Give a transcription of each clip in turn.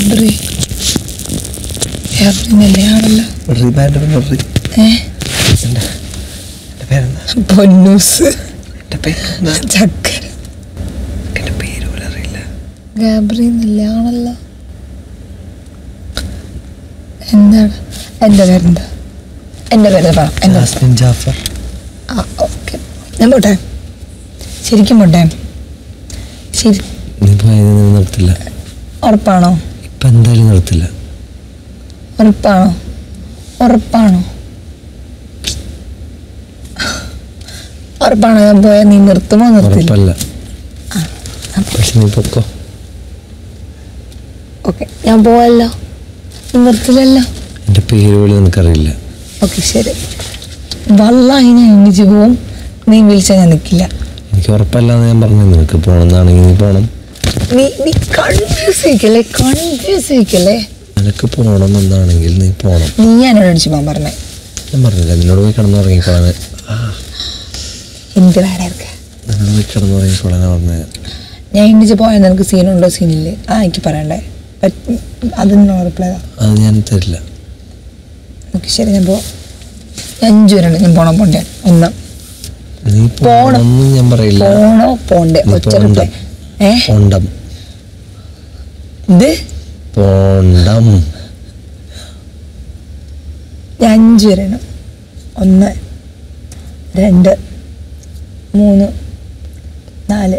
ഗാബ്രി ഗാബ്രി നല്ലയാണല്ലോ വെറി band വെറി ഏ എന്താ എൻ്റെ പേരെന്താ പൊന്നൂസ് എൻ്റെ പേരെന്താ ചക്കര എൻ്റെ പേര് പോലും അറിയില്ല ഗാബ്രി നല്ലയാണല്ലോ എന്താണ് എൻ്റെ പേരെന്താ എൻ്റെ പേര് പറ എൻ്റെ ജാസ്മിൻ ജാഫർ ആ ഓക്കെ ഞാൻ പോട്ടെ ശരിക്കും പോട്ടെ ശരി നീ പോയത് നീ നിർത്തില്ല ഉറപ്പാണോ ഇപ്പം എന്തായാലും നിർത്തില്ല ഉറപ്പാണോ ഉറപ്പാണോ ഉറപ്പാണോ ഞാൻ പോയാൽ നീ നിർത്തുമോ നിർത്തില്ല ഉറപ്പല്ല പക്ഷെ നീ പൊക്കോ ഓക്കെ ഞാൻ പോവല്ലോ നീ നിർത്തില്ലല്ലോ എൻ്റെ പേര് പോലും നിനക്കറിയില്ല ഓക്കെ ശരി വല്ലാഹി ഞാൻ എണ്ണിച്ച് പോവും നീ വിളിച്ചാൽ ഞാൻ നിൽക്കില്ല എനിക്ക് ഉറപ്പല്ല എന്ന് ഞാൻ പറഞ്ഞു നിനക്ക് പോകണമെന്നാണെങ്കിൽ നീ പോകണം നീ നീ കൺഫ്യൂസ് ചെയ്യിക്കല്ലേ കൺഫ്യൂസ് ചെയ്യിക്കല്ലേ നിനക്ക് പോകണം എന്നാണെങ്കിൽ നീ പോകണം നീ എന്നോട് അടിച്ചു പോകാൻ പറഞ്ഞേ ഞാൻ പറഞ്ഞില്ല നിന്നോട് പോയി കിടന്നുറങ്ങിക്കോളാൻ ആ എന്ത് വേണം ഇருக்கு നിന്നോട് പോയി കിടന്നുറങ്ങിക്കോളാനാ പറഞ്ഞത് ഞാൻ എണ്ണിച്ച് പോയാൽ നിനക്ക് സീനുണ്ടോ സീനില്ലേ ആ എനിക്ക് പറയണ്ടേ പറ്റ്- അതിന് റിപ്ലൈ അത് ഞാൻ തരില്ല ഓക്കെ ശരി ഞാൻ പോവാം ഞാൻ അഞ്ചു വരണം ഞാൻ പോണം പോണ്ടേ ഒന്ന് നീ പോകണമെന്ന് ഞാൻ പറയില്ല പോണോ പോണ്ടേ നീ ഒറ്റ പോണ്ട. റിപ്ലൈ ഏ പോണ്ടം ഇത് പോണ്ടം ഞാൻ അഞ്ച് വരണം ഒന്ന് രണ്ട് മൂന്ന് നാല്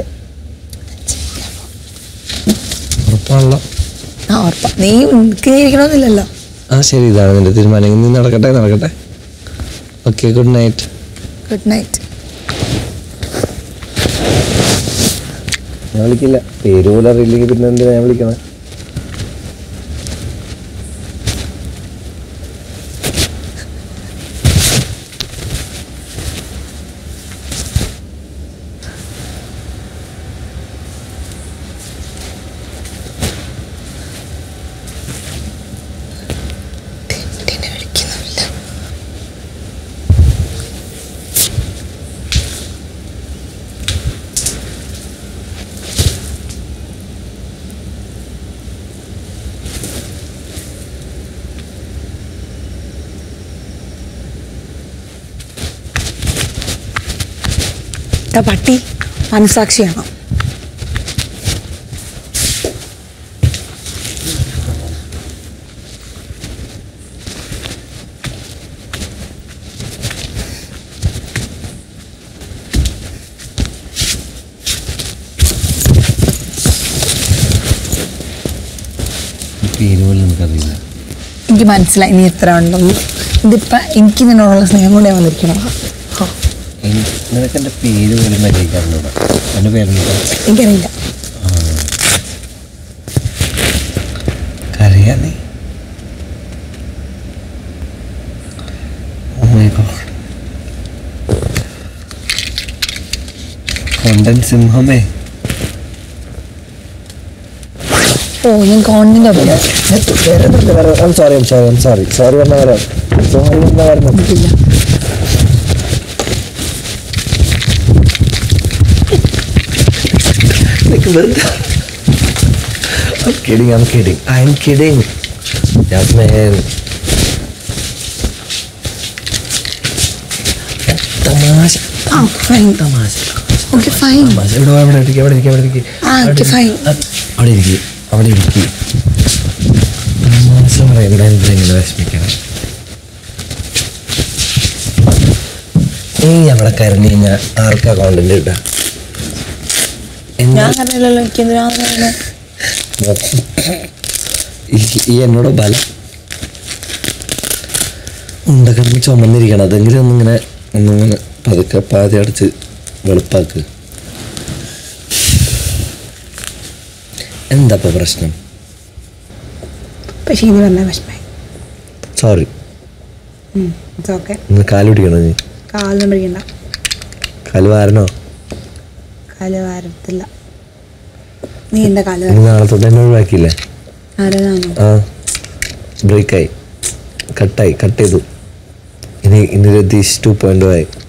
ഉറപ്പാണല്ലോ ആ ഉറപ്പാ നീ ഇരിക്കണമെന്നില്ലല്ലോ ആ ശരി ഇതാണ് നിന്റെ തീരുമാനം നീ നടക്കട്ടെ നടക്കട്ടെ okay good night good night ഞാൻ വിളിക്കില്ല പേര് പോലും അറിയില്ലെങ്കിൽ പിന്നെ എന്തിനാ ഞാൻ വിളിക്കണേ എന്നെ വിളിക്കുന്നില്ല പട്ടി മനസാക്ഷിയാണോ പേര് പോലും എനിക്കറിയില്ല എനിക്ക് മനസ്സിലായി നീ എത്ര ഉണ്ടെന്ന് ഇതിപ്പം എനിക്ക് നിന്നോടുള്ള സ്നേഹം കൊണ്ട് ഞാൻ വന്നിരിക്കണം എനി- നിനക്ക് എൻ്റെ പേര് പോലും മര്യാദക്കാരനോട് എൻ്റെ പേരെന്താ എനിക്കറിയില്ല കരയാ നീ Oh my God. കൊണ്ടൻ സിംഹമേ ഓ ഞാൻ കോണിൻ്റെ ഒപ്പം I'm sorry, I'm sorry, I'm sorry. Sorry പറഞ്ഞ വരാം സോറി പറഞ്ഞ വരണം I'm kidding, I'm kidding. I'm kidding. Jasmine. തമാശ ആ ഫൈൻ തമാശ ഓക്കെ ഫൈൻ തമാശ ഇവിടെ വാ, ഇവിടെ ഇരിക്കുക അവിടെ ഇരിക്കുക അവിടെ ഇരിക്കുക ആ ഓക്കെ ഫൈൻ അവിടെ ഇരിക്കുക അവിടെ ഇരിക്കുക തമാശ പറയണ്ട എന്താ ഇങ്ങനെ വിഷമിക്കണം നീ അവിടെ കരഞ്ഞു കഴിഞ്ഞാൽ ആർക്കാ കോണ്ടന്റ് കിട്ടുക ഞാൻ പറഞ്ഞില്ലല്ലോ എനിക്ക് എന്തിനാന്ന് പറയുന്നത് ഈ- ഈ എന്നോട് ബലം ഉണ്ടക്കിടന്ന് ചുമന്നിരിക്കണം അതെങ്കിലും ഒന്നിങ്ങനെ ഒന്നിങ്ങനെ പതുക്കെ പാതി അടച്ച് വെളുപ്പാക്ക് എന്താ ഇപ്പൊ പ്രശ്നം പക്ഷേ ഇത് പറഞ്ഞ വിഷമായി സോറി ഇറ്റ്സ് ഓക്കെ ഇന്ന് കാല് പിടിക്കണോ നീ കാലൊന്നും പിടിക്കണ്ട കാല് വാരണോ കാല് വാരത്തില്ല നീ എൻ്റെ കാല് ഇനി നാളെ തൊട്ട് എന്നെ ഒഴിവാക്കിയില്ലേ ആരതാണോ ആ ബ്രേക്കായി കട്ടായി കട്ട് ചെയ്തു ഇനി ഇനി രതീഷ് ടു പോയിന്റ് ആയി